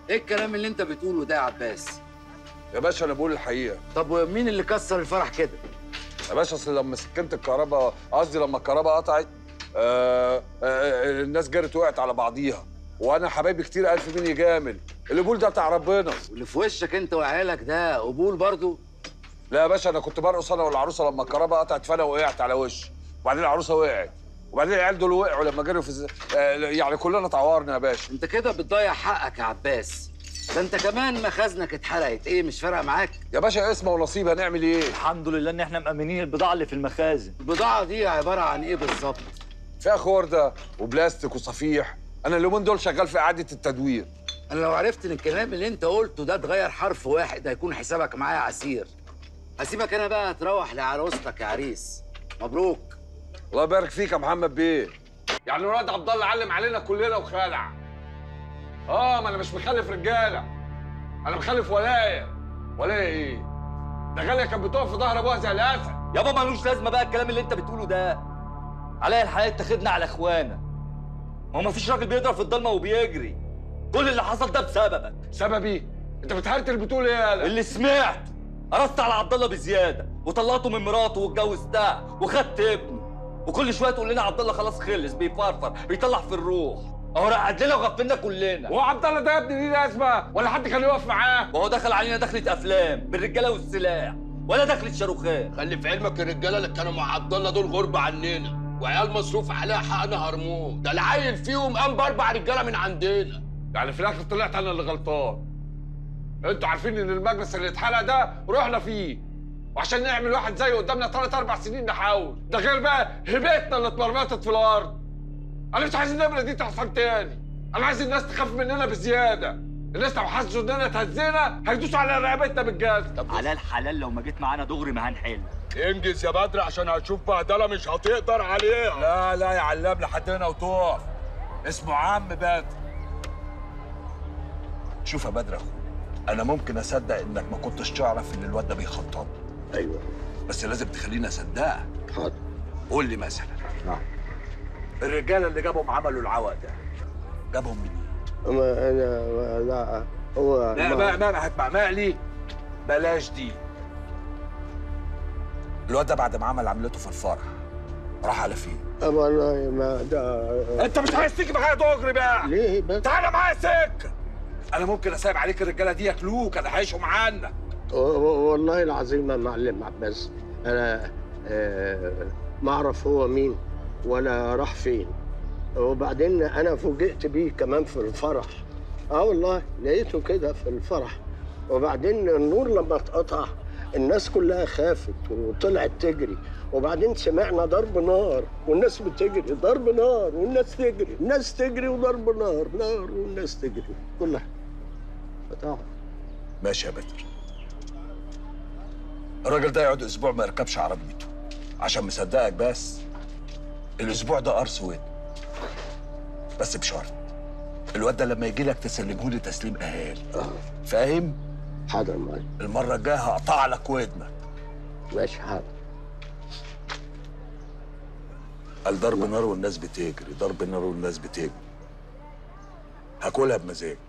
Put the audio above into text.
ايه الكلام اللي انت بتقوله ده يا عباس يا باشا انا بقول الحقيقه طب ومين اللي كسر الفرح كده يا باشا اصل لما سكنت الكهرباء قصدي لما الكهرباء قطعت آه آه الناس جرت وقعت على بعضيها وانا حبايبي كتير الف مين يجامل القبول ده بتاع ربنا واللي في وشك انت وعيالك ده قبول برضو لا يا باشا انا كنت برقص انا والعروسه لما الكهرباء قطعت فانا وقعت على وشي وبعدين العروسه وقعت وبعدين العيال دول وقعوا لما جروا في الز... آه يعني كلنا اتعورنا يا باشا انت كده بتضيع حقك يا عباس ده انت كمان مخازنك اتحرقت ايه مش فارقه معاك يا باشا اسمه ونصيب هنعمل ايه الحمد لله ان احنا مأمنين البضاعه اللي في المخازن البضاعه دي عباره عن ايه بالظبط فيها خورده وبلاستيك وصفيح انا اليومين دول شغال في اعاده التدوير انا لو عرفت ان الكلام اللي انت قلته ده اتغير حرف واحد هيكون حسابك معايا عسير هسيبك انا بقى تروح لعروستك يا عريس مبروك الله يبارك فيك يا محمد بيه يعني الواد عبد الله علم علينا كلنا وخلع اه ما انا مش مخلف رجاله انا مخلف ولايه ولايه ايه ده غاليه كانت بتقف في ظهر ابوها زي الاسد يابا ملوش لازمه بقى الكلام اللي انت بتقوله ده عليا الحياه تاخدنا على اخوانا ما هو مفيش راجل بيضرب في الضلمه وبيجري كل اللي حصل ده بسببك سببي انت بتهرتل بتقول ايه يالا اللي سمعت قرصت على عبد الله بزياده وطلعته من مراته واتجوزتها وخدت ابنه وكل شويه تقول لنا عبد الله خلاص خلص بيفرفر بيطلع في الروح اهو رقد لنا وغفلنا كلنا هو عبد الله ده يا ابني ليه لازمه ولا حد كان يقف معاه وهو دخل علينا دخلة افلام بالرجاله والسلاح ولا دخلة شاروخان خلي في علمك الرجاله اللي كانوا مع عبد الله دول غرب عننا وعيال مصروف عليها حقنا هرمون ده العيل فيهم قام باربع رجاله من عندنا يعني في الاخر طلعت انا اللي غلطان انتوا عارفين ان المجلس اللي اتحرق ده رحنا فيه وعشان نعمل واحد زيه قدامنا ثلاث اربع سنين نحاول ده غير بقى هبتنا اللي اتمرمطت في الارض انا مش عايز النمره دي تحصل تاني انا عايز الناس تخاف مننا بزياده الناس لو حسوا اننا اتهزينا هيدوسوا على رقبتنا بالجاز على الحلال لو ما جيت معانا دغري ما هنحل انجز يا بدر عشان هتشوف بهدله مش هتقدر عليها لا لا يا علام لحد هنا وتقف اسمه عم بدر شوف يا بدر اخويا انا ممكن اصدق انك ما كنتش تعرف ان الواد ده بيخطط ايوه بس لازم تخليني اصدقك حاضر قول لي مثلا نعم. الرجاله اللي جابهم عملوا العوق ده جابهم منين؟ ما انا لا هو لا ما- بقى ما هتبع مقلي بلاش دي الواد ده بعد ما عمل عملته في الفرح راح على فين؟ والله ما ده انت مش عايز تيجي معايا دغري بقى ليه بس تعالى معايا سكه انا ممكن اسايب عليك الرجاله دي ياكلوك انا هيعيشوا معانا و- و- والله العظيم يا معلم عباس انا آه، ما اعرف هو مين ولا راح فين وبعدين انا فوجئت بيه كمان في الفرح اه والله لقيته كده في الفرح وبعدين النور لما اتقطع الناس كلها خافت وطلعت تجري وبعدين سمعنا ضرب نار والناس بتجري ضرب نار والناس تجري الناس تجري وضرب نار نار والناس تجري كلها طبعا ماشي يا بدر الراجل ده يقعد اسبوع ما يركبش عربيته عشان مصدقك بس الاسبوع ده قرص ودن بس بشرط الواد ده لما يجي لك تسلمه لي تسليم اهالي فاهم حاضر معايا المره الجايه هقطع لك ودنك ماشي حاضر قال ضرب نار والناس بتجري ضرب نار والناس بتجري هاكلها بمزاج